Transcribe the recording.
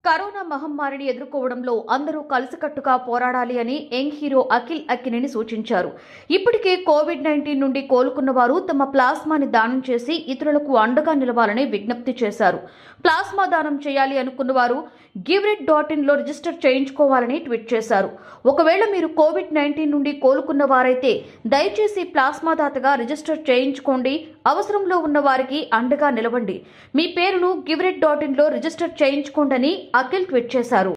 corona మహమ్మారిని ఎదుర్కోవడంలో అందరూ కలిసికట్టుగా పోరాడాలి అని యంగ్ హీరో అఖిల్ అక్కినేని సూచించారు ఇప్పటికే కోవిడ్ నైన్టీన్ నుండి కోలుకున్న వారు తమ ప్లాస్మాని దానం చేసి ఇతరులకు అండగా నిలవాలని విజ్ఞప్తి చేశారు ప్లాస్మా దానం చేయాలి అనుకున్న వారు గివ్రెట్ డాట్ ఇన్లో రిజిస్టర్ చేయించుకోవాలని ట్వీట్ చేశారు ఒకవేళ మీరు కోవిడ్ నైన్టీన్ నుండి కోలుకున్న వారైతే దయచేసి ప్లాస్మా దాతగా రిజిస్టర్ చేయించుకోండి అవసరంలో ఉన్న వారికి అండగా నిలవండి మీ పేరును గివ్రెట్ డాట్ ఇన్లో రిజిస్టర్ చేయించుకోండి అని అఖిల్ ట్వీట్ చేశారు